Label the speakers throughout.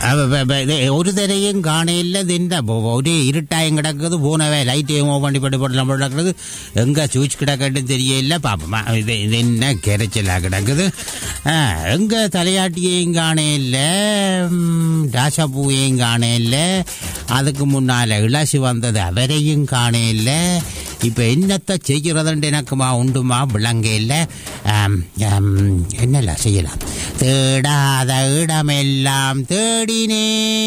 Speaker 1: அவ- அவ- அவ- இது ஒரு தரையும் காணையில் இது என்ன பொ- ஒரே இருட்டாயம் கிடக்குது போனவே லைட்டையும் ஓ பண்ணி பட்டு போட்டு நம்ம கிடக்குது எங்கே சுவிட்ச் கிடக்கட்டுன்னு தெரியல பாப்போமா இது இது என்ன கிரைச்சலாக கிடக்குது ஆ, எங்க தலையாட்டியையும் காணையில் ராசா பூவையும் காணையில் அதுக்கு முன்னால் இளசி வந்தது அவரையும் காணையில் இப்போ என்னத்தை செய்கிறதுன்னு எனக்குமா உண்டுமா விளங்க இல்லை என்னெல்லாம் செய்யலாம் தேடாத இடமெல்லாம் தேடினே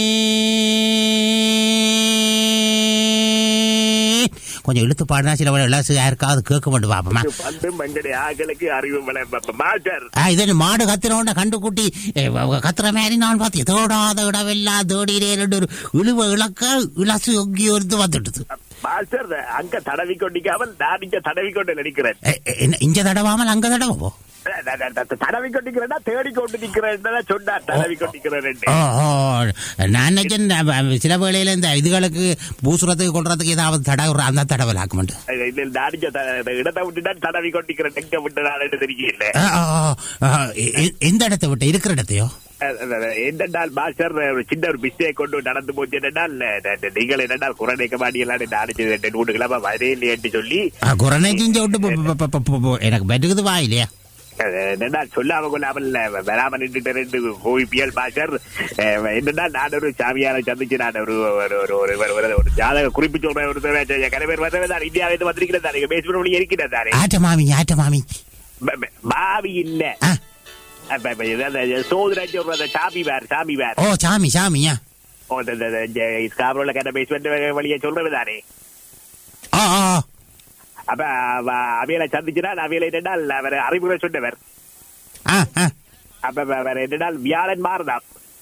Speaker 1: கொஞ்சம் இழுத்து பாடினா சில வேலை இளசு யாருக்காவது கேட்க மாட்டு பாப்போமா
Speaker 2: வந்து மங்கடி ஆக்களுக்கு அறிவு மாஸ்டர்
Speaker 1: ஆ, இது மாடு கத்துறவன கண்டு குட்டி ஏ, வ- கத்துற மாதிரி நான் பார்த்தேன் தேடாத இடமெல்லாம் தேடினே ரெண்டு ஒரு இழுவ இழக்க இளசு எங்கேயோ இருந்து வந்துட்டுது
Speaker 2: மாஸ்டர் அங்க தடவி கொண்டிக்காமல் நான் இங்க தடவி கொண்டு நினைக்கிறேன்
Speaker 1: ஏ, ஏ, என்ன இங்க தடவாமல் அங்க தடவோ
Speaker 2: தடவி கொண்டிக்கிறேன்னா தேடி கொண்டு நிக்கிறேன் சொன்னார் தடவி கொண்டிக்கிறேன்
Speaker 1: ஓ ஓ, நான் நினைச்சேன் அ, அ, சில வேளையில இந்த இதுகளுக்கு பூசுறதுக்கு கொள்றதுக்கு ஏதாவது தடவை அந்த தடவை ஆக்குமெண்டு
Speaker 2: நான் இங்க த- இடத்தை விட்டுட்டா தடவி கொண்டிக்கிறேன் எங்க விட்டு நான் தெரியல
Speaker 1: ஆ, ஆ, ஆ, ஆ, எ- எ- எந்த இடத்தை விட்டு இருக்கிற இடத்தையோ
Speaker 2: என்னென்றால் மாஸ்டர் ஒரு சின்ன ஒரு மிஸ்டேக் கொண்டு நடந்து போச்சு என்னென்றால் நீங்கள் என்னென்றால் குரநேக்க மாடி எல்லாம் அடிச்சு ரெண்டு மூணு கிழமை வரையிலேன்னு சொல்லி
Speaker 1: ஆ, குரணை செஞ்ச விட்டு போ- போ- போ- போ- போ- போ- எனக்கு பெற்றுக்குது வா இல்லையா
Speaker 2: என்னடா சொல்லாம கொள்ளாமல் வராம நின்றுட்டு ரெண்டு கோவிப்பியல் மாஸ்டர் அஹ், என்னடா நான் ஒரு சாமியாரை சந்திச்சு நான் ஒரு ஒரு ஒரு ஒரு ஒரு- ஒரு- ஒரு ஜாதக குறிப்பு சொல்றேன் ஒரு தடவை கரை பேர் வந்தவன் தான் இந்தியாவிலிருந்து வந்திருக்கிறேன் தானே பேசுகிற வழி இருக்கிறேன் தானே
Speaker 1: ஆட்ட மாமி ஆட்ட மாமி
Speaker 2: ப- ப- பாவி இல்ல
Speaker 1: ஆ,
Speaker 2: அப்ப- அப்ப இது அந்த சோதனை சொல்ற சாமி வேர் சாமி வேர்
Speaker 1: ஓ சாமி சாமியா
Speaker 2: ஓ இந்த- இந்த- இந்த ஸ்காப்ரோல கட்ட பேஸ்மெண்ட் வழியை சொல்றது தானே
Speaker 1: ஆ ஆ ஆ.
Speaker 2: அப்ப அவ- அவையில சந்திச்சுனா அவையில என்னடால் அவர் அறிமுறை சொன்னவர்
Speaker 1: ஆ ஆ
Speaker 2: அப்ப அவர் என்னடால் வியாழன் மாறுதான்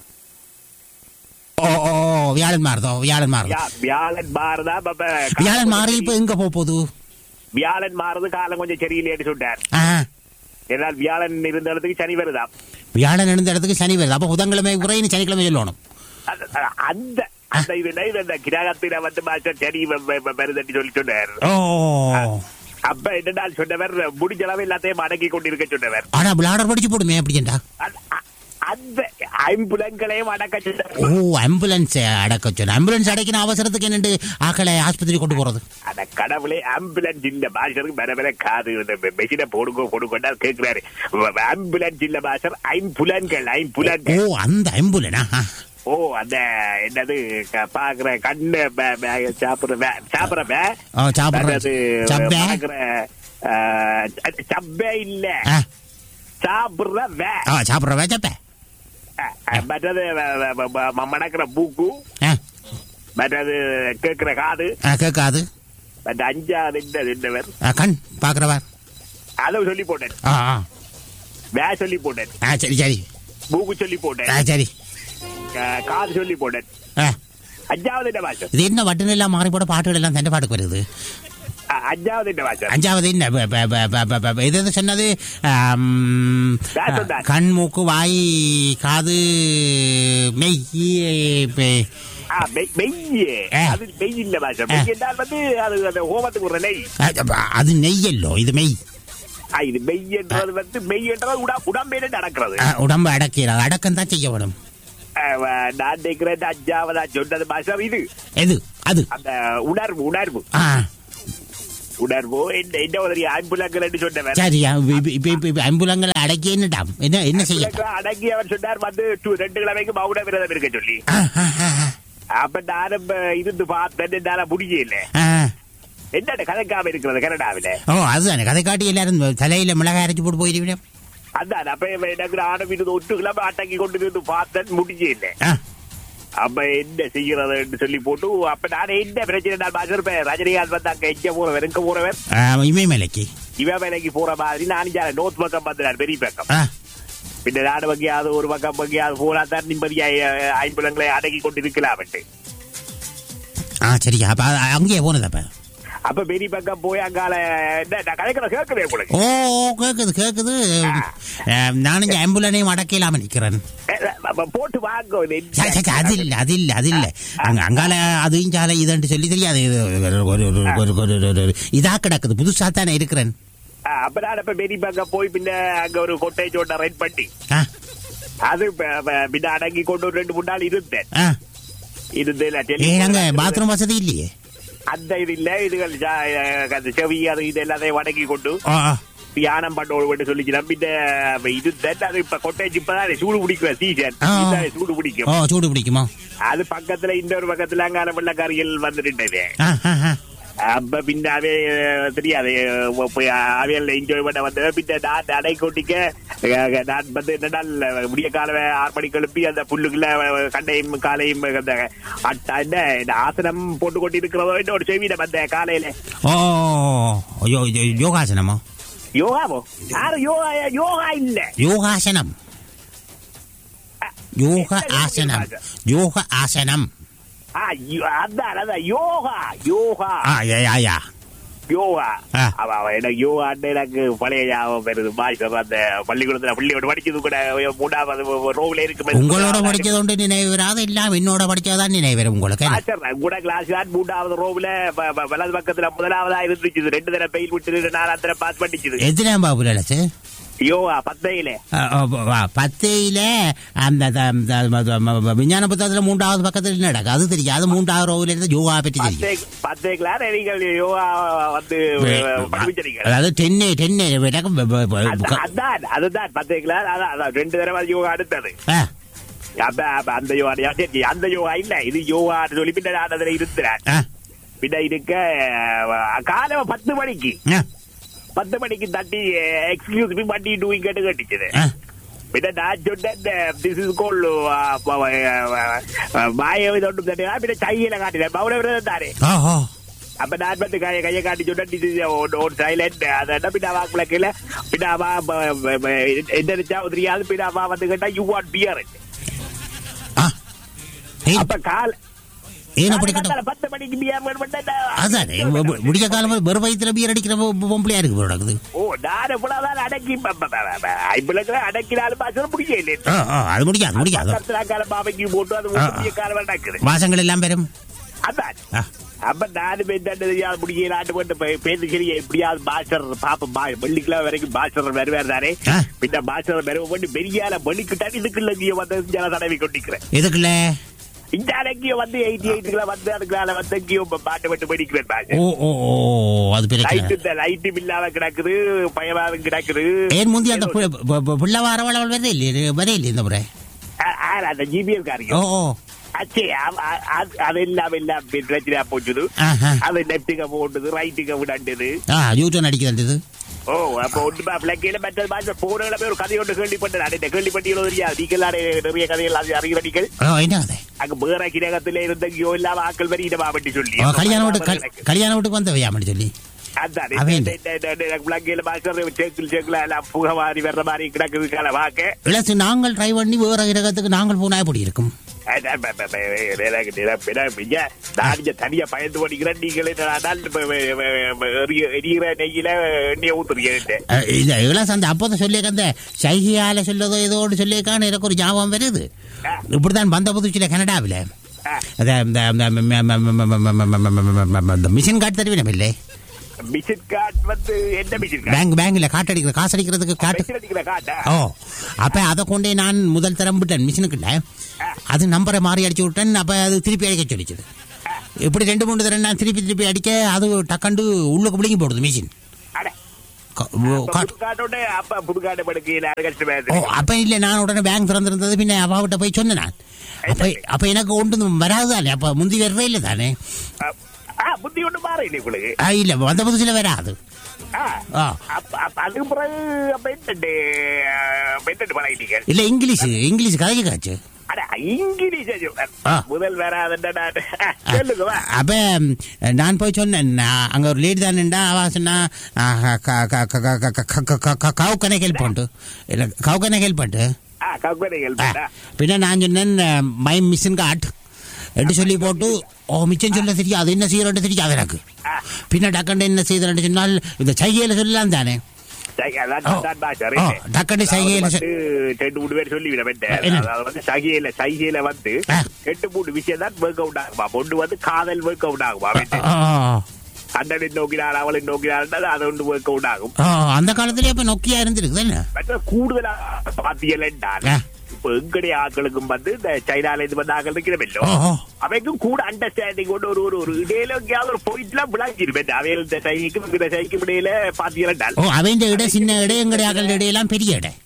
Speaker 1: ஓ ஓ ஓ, வியாழன் மாறுதோ வியாழன் மாறுதோ
Speaker 2: வியா- வியாழன் மாறுதான் அப்ப
Speaker 1: வியாழன் மாறி இப்ப எங்க போக போகுது
Speaker 2: வியாழன் மாறுது காலம் கொஞ்சம் சரியில்லைன்னு சொன்னார்
Speaker 1: ஆ
Speaker 2: என்னால் வியாழன் இருந்த இடத்துக்கு சனி வருதாம்
Speaker 1: வியாழன் இருந்த இடத்துக்கு சனி வருது அப்ப புதன்கிழமை குறைன்னு சனிக்கிழமை சொல்லணும்
Speaker 2: அந்த- அந்த அந்த இது அந்த கிரகத்தில வந்து மாஸ்டர் சனி வ- வ- வ- வருதுன்னு சொல்லி சொன்னார்
Speaker 1: ஓ
Speaker 2: அப்ப என்னடால் சொன்னவர் முடிஞ்ச அளவு எல்லாத்தையும் அடக்கி கொண்டிருக்க சொன்னவர்
Speaker 1: ஆனா பிளாடர் படிச்சு போடுமே அப்படின்டா
Speaker 2: அந்த- அ- அந்த ஐம்புலங்களையும் அடக்க சொன்னவர்
Speaker 1: ஓ ஆம்புலன்ஸ் அடக்க சொன்ன ஆம்புலன்ஸ் அடைக்கின அவசரத்துக்கு என்னண்டு ஆக்களை ஆஸ்பத்திரி கொண்டு போறது
Speaker 2: அட கடவுளே ஆம்புலன்ஸ் இல்ல மாஸ்டருக்கு வர வர காது மெஷினை போடுங்க போடுங்கடா கேட்கிறாரு ஆம்புலன்ஸ் இல்ல மாஸ்டர் ஐம்புலன்கள்
Speaker 1: ஓ
Speaker 2: ஐம்புலன்கள்
Speaker 1: அந்த ஆம்புலனா
Speaker 2: ஓ அந்த என்னது க- பாக்குற கண்ணு ப- ப- சாப்பிடுற வே- சாப்பிடுற வே.
Speaker 1: ஓ சாப்பிடுற
Speaker 2: மற்றது
Speaker 1: சப்பே
Speaker 2: பாக்குற ஆ, சப்பே இல்ல
Speaker 1: ஆ,
Speaker 2: சாப்பிடுற வே
Speaker 1: ஆ சாப்பிடுற வேச்சப்ப
Speaker 2: ஆ, ஆ, மற்றது வ- வ- வ- வ- மணக்கிற பூக்கு
Speaker 1: ஆ
Speaker 2: மற்றது கேட்கிற காது
Speaker 1: ஆ, கேட்காது
Speaker 2: மற்ற அஞ்சாவது என்னது என்னவர்
Speaker 1: ஆ, கண் பாக்குறவர்
Speaker 2: அளவு சொல்லி போட்டேன்
Speaker 1: ஆ ஆ
Speaker 2: வே சொல்லி போட்டேன்
Speaker 1: ஆ சரி சரி
Speaker 2: பூக்கு சொல்லி போட்டேன்
Speaker 1: ஆ சரி
Speaker 2: ஆ, காது சொல்லி போட்டேன்
Speaker 1: ஆ
Speaker 2: அஞ்சாவது என்ன வாசம்
Speaker 1: இது என்ன வட்டன் எல்லாம் மாறி போட பாட்டுகள் எல்லாம் தண்டை பாட்டுக்கு வருது
Speaker 2: ஆ, அஞ்சாவது என்ன வாசம்
Speaker 1: அஞ்சாவது என்ன ப- ப- ப- ப- ப- ப- இது எது சொன்னது ஆம்,
Speaker 2: நான் சொன்னேன்.
Speaker 1: கண் மூக்கு வாய் காது மெய் பெ-
Speaker 2: ஆ, மெய்- மெய்யே
Speaker 1: ஆ.
Speaker 2: அது மெய் இல்ல வாசம்
Speaker 1: ஆ.
Speaker 2: மெய் என்றால் வந்து அது அந்த ஹோமத்துக்கு ஒரு நெய்
Speaker 1: அ- அது நெய்யல்லோ இது மெய்
Speaker 2: ஆ, இது மெய் என்றது வந்து மெய் என்றது உடா உடம்பேல நடக்கிறது
Speaker 1: ஆ, உடம்பு அடக்கிறது அடக்கம் தான் செய்ய வேணும்
Speaker 2: ஆ, வ- நான் நினைக்கிறேன் அஞ்சாவதா சொன்னது மாசம் இது
Speaker 1: எது அது
Speaker 2: அந்த உணர்வு உணர்வு
Speaker 1: ஆ
Speaker 2: உணர்வு என்ன என்ன உதவி ஆம்புலங்கள் என்று சொன்னவர்
Speaker 1: சரி இப்ப- இப்ப- இப்ப- இப்ப- இப்ப அம்புலங்களை அடக்கி என்னட்டாம் என்ன என்ன செய்ய
Speaker 2: ஆம்புலங்கள் அடங்கி அவர் சொன்னார் வந்து two- ரெண்டு கிழமைக்கு மௌன விரதம் இருக்க சொல்லி
Speaker 1: ஆ, ஆ, ஆ, ஆ.
Speaker 2: அப்ப நானும் அஹ், இருந்து பார்த்தேன் என்னால முடியல
Speaker 1: ஆ.
Speaker 2: என்னோட கதைக்காம இருக்கிறது கனடாவில
Speaker 1: ஓ அதுதானே கதை காட்டி எல்லாரும் தலையில மிளகாய் அரைச்சு போட்டு போயிருவிடும்
Speaker 2: அதான் அப்ப எனக்கு ஆணும் இருந்து ஒட்டு கிழமை அடங்கி கொண்டு இருந்து பார்த்தேன் முடியல
Speaker 1: ஆ
Speaker 2: அப்ப என்ன செய்யறதுன்னு சொல்லி போட்டு அப்ப நான் என்ன பிரச்சனை நான் பார்த்திருப்பேன் ரஜினிகாந்த் வந்து அங்க எங்க போறவர் எங்க போறவர்
Speaker 1: ஆ, இமயமலைக்கு
Speaker 2: இவன் வேலைக்கு போற மாதிரி நான் இங்க நோர்த் பக்கம் வந்தேன் பெரிய பக்கம்
Speaker 1: ஆ
Speaker 2: பின்ன நாடு வகையாவது ஒரு பக்கம் வகையாவது போனா தான் நிம்மதியா அஹ், ஐம்புலங்களை அடக்கி கொண்டு இருக்கலாம்ட்டு
Speaker 1: ஆ சரியா அப்ப அ- அங்கேயே போனது அப்ப
Speaker 2: அப்ப பெரிய பக்கம் போய் அங்கால என்ன நான் கதைக்கிற கேட்கிறேன் உங்களுக்கு
Speaker 1: ஓ ஓ, கேக்குது கேக்குது ஆ, நானும் இங்க ஆம்புலனையும் அடக்கலாம நிக்கிறேன்
Speaker 2: அஹ், அப்ப போட்டு வாங்க இது என்ன?
Speaker 1: சே, சே, சே, அது இல்ல அது இல்ல அது இல்ல அங்க அங்கால அதுவும் சாலை இதுன்னு சொல்லி தெரியாது இது ஒரு ஒரு ஒரு ஒரு ஒரு ஒரு ஒரு இதா கிடக்குது புதுசா தானே இருக்கிறேன்
Speaker 2: அஹ், அப்ப நான் அப்ப பெரிய பக்கம் போய் பின்ன அங்க ஒரு கொட்டை சோட்டை ரெட் பண்ணி
Speaker 1: ஆ
Speaker 2: அது ப- ப- பின்ன அடங்கி கொண்டு ஒரு ரெண்டு மூணு நாள் இருந்தேன்
Speaker 1: ஆ
Speaker 2: இருந்து இல்ல,
Speaker 1: ஏ
Speaker 2: டெலிஃபோன்
Speaker 1: அங்க பாத்ரூம் வசதி இல்லையே
Speaker 2: அந்த இது இல்ல இதுகள் ஜா- அந்த செவி அது இது எல்லாத்தையும் வடங்கி கொண்டு
Speaker 1: ஆ ஆ.
Speaker 2: தியானம் பண்ணோடு சொல்லிச்சு நம்பிட்ட இது தான் அது இப்ப கொட்டேஜ் இப்பதான் சூடு பிடிக்கிற சீசன்
Speaker 1: ஆ.
Speaker 2: இதுதான் சூடு பிடிக்கும்
Speaker 1: ஓ சூடு பிடிக்குமா
Speaker 2: அது பக்கத்துல இன்னொரு பக்கத்துல அங்கால வெள்ளக்காரிகள் வந்துட்டு
Speaker 1: ஆ ஆ ஆ
Speaker 2: அப்ப பின்னாவே தெரியாது அஹ் போய் அவையில் என்ஜாய் பண்ண வந்தது பின்ன நான் நடை கொட்டிக்க அஹ் நான் வந்து என்னடா விடிய கால ஆறு மணிக்கு எழுப்பி அந்த புல்லுக்குள்ள கண்டையும் காலையும் அந்த அட்டா என்ன இந்த ஆசனம் போட்டு கொண்டு இருக்கிறதோ என்ன ஒரு செவியில வந்த காலையில
Speaker 1: ஓ யோ யோ- யோகாசனமா
Speaker 2: யோகாவோ யாரு யோகா யோகா இல்ல
Speaker 1: யோகாசனம் யோக ஆசனம் யோக ஆசனம்
Speaker 2: ஆ, யோ- அதான் அதான் யோகா யோகா
Speaker 1: ஆ யா யா யா
Speaker 2: யோகா
Speaker 1: ஆ.
Speaker 2: அவ அவ எனக்கு யோகா எனக்கு பழைய ஞாபகம் வருது மாஸ்டர் அந்த பள்ளிக்கூடத்துல பள்ளியோட படிச்சது கூட மூணாவது ரோவில் இருக்கு
Speaker 1: உங்களோட படிச்சது ஒன்று நினைவு வராது எல்லாம் என்னோட படிச்சதான் நினைவு வரும் உங்களுக்கு என்ன?
Speaker 2: மாஸ்டர் கூட கிளாஸ் தான் மூணாவது ரோவில் வலது பக்கத்துல முதலாவதா இருந்துச்சு ரெண்டு தடவை பெயில் விட்டு நாலாம் தடவை பாஸ் பண்ணிச்சுது
Speaker 1: எத்தனாம் பாபு லலசு
Speaker 2: யோகா பத்தையில
Speaker 1: பத்தையில அந்த த- த- ம- த- ம- ம- விஞ்ஞான புத்தகத்துல மூன்றாவது பக்கத்துல நடக்கு அது தெரியும் அது மூன்றாவது ரோவில் இருந்து யோகா பற்றி தெரியும்
Speaker 2: பத்தை பத்தை கிளாஸ் நீங்கள் யோகா வந்து படிச்சிருக்கீங்க
Speaker 1: அதாவது டென்னு டென்னு விளக்கம் ப- ப- ப-
Speaker 2: அதான், அதான் அதுதான் பத்தை கிளாஸ் அதான் அதான் ரெண்டு தடவை யோகா அடுத்தது
Speaker 1: ஆ,
Speaker 2: அப்ப அப்ப அந்த யோகா சரி, அந்த யோகா இல்ல இது யோகா சொல்லி பின்ன நான் அதுல இருக்கிறேன்
Speaker 1: ஆ,
Speaker 2: பின்ன இருக்க அஹ், காலை பத்து மணிக்கு
Speaker 1: ஆ,
Speaker 2: பத்து மணிக்கு தட்டி எக்ஸ்கியூஸ் மீ வண்டி டூயிங் கேட்டு கட்டிச்சது
Speaker 1: ஆ.
Speaker 2: പിന്നെ ഞാൻ ചൊന്നെ ദിസ് ഇസ് കോൾഡ് മായ ഇതൊന്നും തന്നെ പിന്നെ ചൈന കാട്ടില്ല മൗനവ്രതം താരെ
Speaker 1: ஓ ஓ
Speaker 2: അപ്പൊ ഞാൻ വന്ന് കൈ കയ്യെ കാട്ടി ചൊന്നെ സൈലന്റ് അതാണ് പിന്നെ വാക്കുകളൊക്കെ പിന്നെ അവ എന്റെ ചൗധരിയാൽ പിന്നെ അവ വന്ന് കേട്ടാ യു വാണ്ട് ബിയർ
Speaker 1: ஆ. ஏய்,
Speaker 2: അപ്പൊ കാല
Speaker 1: ஏன் அப்படி கேட்ட
Speaker 2: പത്ത് മണിക്ക് ബിയർ
Speaker 1: அதானே மு- முடிய காலம் வெறும் வயிற்றுல பியர் அடிக்கிற பொ- பொம்பளையா இருக்கு போல இருக்குது
Speaker 2: ഓ ഞാൻ എപ്പോഴാണ് അടക്കി ഇപ്പോഴൊക്കെ അടക്കിനാലും ഭക്ഷണം പിടിക്കയില്ലേ
Speaker 1: ஆ, ஆ, அது முடியாது முடியாது
Speaker 2: കാലം ബാബയ്ക്ക് പോട്ടു അത്
Speaker 1: ആ.
Speaker 2: കാലം ഉണ്ടാക്കുന്നത്
Speaker 1: வாசங்கள் எல்லாம் பெறும்
Speaker 2: அதான்
Speaker 1: ஆ.
Speaker 2: அப்ப நானும் என்னது முடிய நாட்டு கொண்டு போய் பேசுகிறீங்க எப்படியாவது பாஸ்டர் பாப்ப வெள்ளிக்கிழமை வரைக்கும் பாஸ்டர் வருவார் தானே
Speaker 1: ஆ.
Speaker 2: பின்ன பாஸ்டர் வருவ பண்ணி பெரியால மணிக்கிட்டான் இதுக்குள்ள இங்க வந்து ஜன தடவி கொண்டிருக்கிறேன்
Speaker 1: எதுக்குல்ல
Speaker 2: இந்த அடங்கிய வந்து எயிட்டி எயிட்டுல வந்து அதுக்குள்ள வந்து எங்கேயும் பாட்டு விட்டு படிக்கிறேன் பாஸ்டர்
Speaker 1: ஓ ஓ ஓ அது
Speaker 2: லைட்
Speaker 1: பிரச்சனை
Speaker 2: இந்த லைட்டும் இல்லாம கிடக்குது பயமாவும் கிடக்குது
Speaker 1: ஏன் முந்தி அந்த பு- பு- பு- பிள்ளை வாரவள் அவள் வரே இல்லையே வரே இல்லையே இந்த முறை
Speaker 2: ஆ- ஆ, அந்த ஜிபிஎஸ்
Speaker 1: ஓ
Speaker 2: காரியம்
Speaker 1: ஓ
Speaker 2: அச்சே அ- அ- அ- அது இல்லாம இல்லாம பிரச்சனையா போச்சுது
Speaker 1: ஆஹா.
Speaker 2: அது லெப்டுக்கு போட்டது ரைட்டுக்கு விடாண்டது
Speaker 1: ஆ யூட்டன் அடிக்கிறது
Speaker 2: ஓ அப்ப ஒன்று பிள்ளைக்கையில மற்றது மாதிரி போனகளை போய் ஒரு கதை ஒன்று கேள்விப்பட்டது அடே கேள்விப்பட்டீங்களோ தெரியாது நீங்களாடே நிறைய கதைகள் அது அறிகிறீர்கள்
Speaker 1: ஓ என்ன கதை
Speaker 2: அங்க வேற கிரகத்துல இருந்தங்கயோ இல்லாம ஆக்கள் வரி இடமா பற்றி சொல்லி
Speaker 1: ஓ, கல்யாண வீட்டு கல்- கல்யாண வீட்டுக்கு வந்தவையாமன்னு சொல்லி
Speaker 2: அதான்
Speaker 1: அவன்
Speaker 2: பிள்ளைக்கையில மாஸ்டர் சேக்கில் சேக்கில் எல்லாம் புகவாரி வர்ற மாதிரி கிடக்குது கால வாக்க
Speaker 1: இளசு நாங்கள் ட்ரை பண்ணி வேற கிரகத்துக்கு நாங்கள் போனா எப்படி இருக்கும்
Speaker 2: நான் இங்க தனியா பயந்து படிக்கிறேன் நீங்களே எரிகிற நெய்யில எண்ணெய ஊத்துறீங்க
Speaker 1: அஹ், இல்ல இளசு அந்த அப்போதான் சொல்லியிருக்க அந்த சைகையால சொல்லதோ ஏதோ ஒன்று சொல்லியிருக்கான்னு எனக்கு ஒரு ஞாபகம் வருது இப்படிதான் வந்த புதுச்சில கனடாவில் அத இந்த இந்த ம- ம- ம- ம- ம- ம- ம- ம- ம- ம- ம- இந்த மிஷின் காட்டு தருவினம் இல்லை
Speaker 2: மிஷின் கார்டு வந்து என்ன மிஷின் கார்டு
Speaker 1: பேங்க் பேங்க்ல காட்டடிக்கிற காசு அடிக்கிறதுக்கு காட்டு
Speaker 2: மிஷின் அடிக்கிற காட்டா
Speaker 1: ஓ அப்ப அதை கொண்டே நான் முதல் தரம் விட்டேன் மிஷினுக்குள்ள அது நம்பரை மாறி அடிச்சு விட்டேன் அப்ப அது திருப்பி அடிக்க சொல்லிச்சுது இப்படி ரெண்டு மூணு தடவை நான் திருப்பி திருப்பி அடிக்க அது டக்கண்டு உள்ளுக்கு பிடிங்கி போடுது மிஷின்
Speaker 2: அட
Speaker 1: க- ஓ,
Speaker 2: அப்ப
Speaker 1: காட்டு
Speaker 2: புது கார்டோட அப்ப புது கார்டு படுக்கையில அது கஷ்டமா
Speaker 1: ஓ
Speaker 2: இருக்கு
Speaker 1: அப்ப இல்ல நான் உடனே பேங்க் திறந்திருந்தது பின்ன அப்பாவிட்ட போய் சொன்னேன் நான் அப்ப அப்ப எனக்கு ஒன்று வராது தானே அப்ப முந்தி வரவே இல்லை தானே
Speaker 2: ஆ புத்தி ஒண்ணு மாற இல்லை உங்களுக்கு
Speaker 1: ஆ, இல்ல வந்த புதுசுல வராது
Speaker 2: ஆ.
Speaker 1: ஆ.
Speaker 2: அப்ப அப்ப அதுக்கு பிறகு அப்ப என்னண்டு அப்ப என்னண்டு பழகிட்டீங்க
Speaker 1: இல்ல இங்கிலீஷ் இங்கிலீஷ் கதைக்கு காச்சு
Speaker 2: அட இங்கிலீஷ் ஐயோ.
Speaker 1: ஆ.
Speaker 2: முதல் வராதுண்டா நான் சொல்லுங்க வா.
Speaker 1: அப்ப நான் போய் சொன்னேன் நான் அங்க ஒரு லேடி தானேண்டா அவ சொன்னா கவு கணக்கு ஹெல்ப் பண்ணிட்டு இல்ல கவு கணக்கு ஹெல்ப் பண்ணிட்டு
Speaker 2: ஆ கக்குறைகள்
Speaker 1: ஆ, பின்ன நான் சொன்னேன் மை மிஷின் காட் என்று சொல்லி போட்டு ஓ மிச்சம் சொல்ல தெரியும் அது என்ன செய்யறோன்னு தெரியாது எனக்கு
Speaker 2: ஆ.
Speaker 1: பின்ன டக்கண்டு என்ன செய்யறேன்னு சொன்னால் இந்த சைகையில சொல்லலாம் தானே
Speaker 2: சரி, அதான்
Speaker 1: ஓ.
Speaker 2: நான் பாத்தேன்.
Speaker 1: ஓ, டக்குனு சைகையில
Speaker 2: அதாவது
Speaker 1: சொ-
Speaker 2: வந்து ரெண்டு மூணு பேர் சொல்லி விட வேண்டேன்
Speaker 1: என்ன?
Speaker 2: அதாவது வந்து சகையில சைகையில வந்து
Speaker 1: ஆ.
Speaker 2: ரெண்டு மூணு விஷயம் தான் ஒர்க் அவுட் ஆகுமா ஒன்று வந்து காதல் ஒர்க் அவுட் ஆகுமா
Speaker 1: ஆ, ஆ,
Speaker 2: அண்ணனை நோக்கினாள் அவளை நோக்கினாள் அது ஒன்று ஒர்க் அவுட் ஆகும்
Speaker 1: ஆ, அந்த காலத்திலே அப்ப நொக்கியா இருந்திருக்கு தானே
Speaker 2: மற்ற கூடுதலா பாத்தியலன்றால்
Speaker 1: ஆ.
Speaker 2: இப்ப எங்கடைய ஆட்களுக்கும் வந்து இந்த சைனால இருந்து வந்த ஆட்கள் இருக்கிறவில்லோ
Speaker 1: ஓ, ஓ.
Speaker 2: அவைக்கும் கூட அண்டர்ஸ்டாண்டிங் கொண்டு ஒரு ஒரு ஒரு இடையில எங்கேயாவது ஒரு பாயிண்ட்லாம் விளங்கிருப்பேன் அவையில் இந்த சைனிக்கும் இந்த சைனிக்கும் இடையில பாத்தீங்கன்னா
Speaker 1: ஓ அவன் இட சின்ன இட எங்கடைய அகல் இடையெல்லாம் பெரிய இட